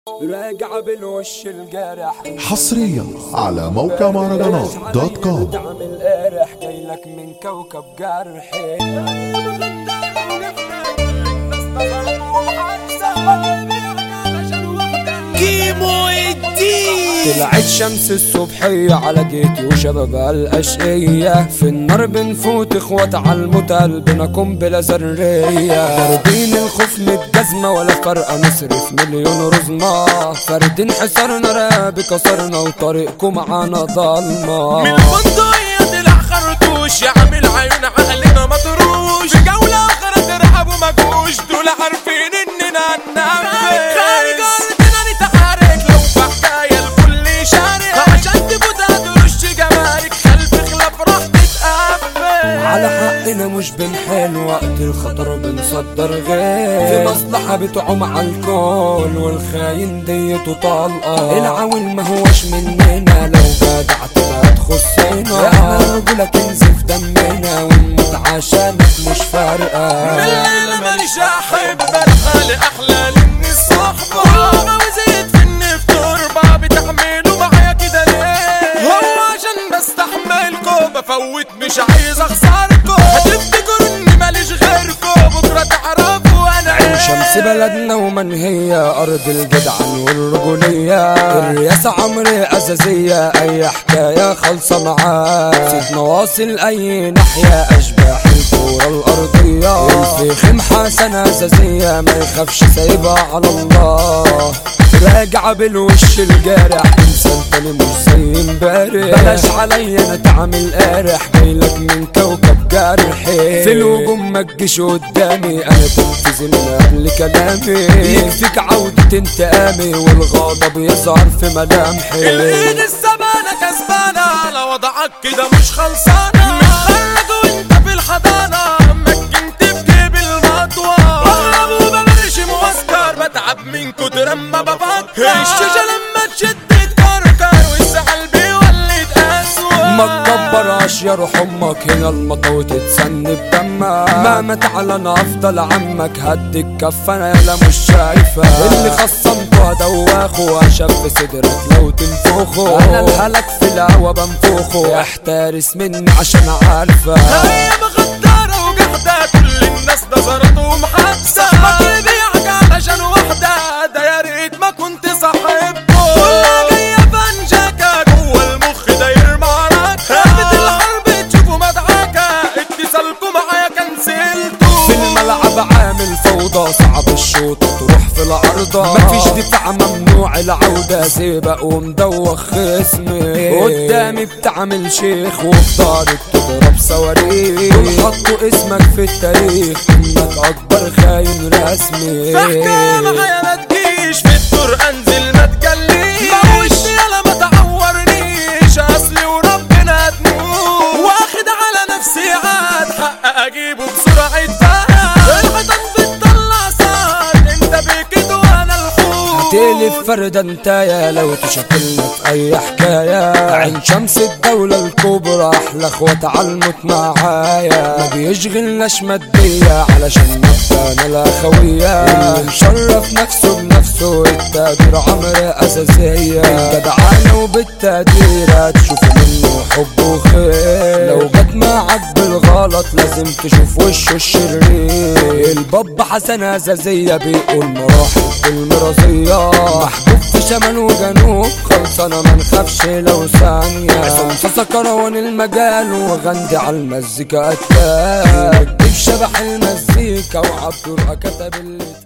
راجع بالوش الجارح حصريا على موقع مهرجانات دوت كوم تعمل قارح جايلك من كوكب جرحي كيمو الدين طلعت شمس الصبحية على جيتي وشبابها الأشقية في النار بنفوت اخوات على الموت قلبنا قنبلة ذرية ضاربين الخوف متجزمة ولا فرقة نصرف مليون رزمة فاردين حصارنا راب كسرنا وطريقكم معانا ضلمة من البندقية طلع خرطوش يعمل عيون عقلنا مطروش في جولة أخرى ترحب ومجوش دول عارفين إننا هننفذ خارج أرضنا نتحرك لو في حكاية الكل شارك عشان تفوت هترش جمارك خلف خلاف راح تتقفل على حقنا مش بنحل وقت الخطر بنصدر غير في مصلحة بتعوم على الكل والخاين ديته طلقة العويل ما هوش مننا لو جدع تبقى تخصنا احنا رجولة كنز في دمنا ونموت عشانك مش فارقة الليلة ماليش أحب الحال أحلى لإني الصحبة ولما وزيت في النف تربة بتحملوا معايا كده ليه هو عشان بستحملكوا بفوت مش عايز أخسركوا هتفتكروا إني ماليش غيركوا بكرة تعرفوا أنا عين إيه شمس بلدنا ومن هي أرض الجدعان والرجولية الرياسة عمري أساسية أي حكاية خالصة معاه سيد نواصل أي ناحية أشباح الكورة الأرضية الفخم حسنة أساسية ما يخافش سايبها على الله راجع بالوش الجارح انسان تاني مش زي امبارح بلاش عليا انا تعمل قارح جايلك من كوكب جرحي في الهجوم ما تجيش قدامي انا تنفذ من قبل كلامي يكفيك عودة انتقامي والغضب يظهر في ملامحي الإيد السبانة كسبانة على وضعك كده مش خلصانة متخرج وانت في الحضانة مكنت في جيب المطوة بهرب وبمرشم واسكر بتعب من كتر اما بفكر الشاشة لما تشد تكركر والزعل بيولد أسوأ ما تكبرهاش يا روح امك هنا المطوة تتسن بدمك مهما تعلى انا افضل عمك هدي الكفة انا يلا مش شايفة اللي خصمته ادوخه اشف صدرك لو تنفخه انا الهلك في الهوا بنفخه احترس مني عشان عارفة هي مغدرة وجحدة كل الناس نظرتهم حادثة صاحبك يبيعك علشان واحدة ده يا ريت ما كنت صاحبته كلها جاية بنجاكة جوه المخ داير معركة رقبة الحرب تشوفوا مدعكة اتصالكوا معايا كنسلتوا في الملعب عامل فوضى صعب الشوطة تروح في العرضة مفيش دفاع ممنوع العودة سيبق ومدوخ خصمي قدامي بتعمل شيخ وفي ضهرك تضرب صواريخ دول حطوا اسمك في التاريخ انك اكبر خاين رسمي في حكاية معايا ما تجيش في الدور انزل ما تجليش موشني يلا ما تعورنيش اصلي وربنا هتموت واخد على نفسي عاد حق اجيبه بسرعة فهد الحيطان بتطلع صار انت بكده وانا الحوت تلف فردة انتايا لو تشكلنا في اي حكاية عين شمس الدولة الكبرى احلى اخوات عالموت معايا ما بيشغلناش مادية علشان نبقى الاخوية اللي مشرف نفسه بنفسه التقدير عمر اساسية الجدعانة وبالتقدير هتشوف منه حب وخير لو جت معاك بالغلط لازم تشوف وشه الشرير الباب حسن اساسية بيقول مراحل بالمرازية محبوب في شمال وجنوب خلصانة ما نخافش لو ثانية عصام كروان المجال وغندي على المزيكا قتال الديب شبح المزيكا وعبد كتب اللي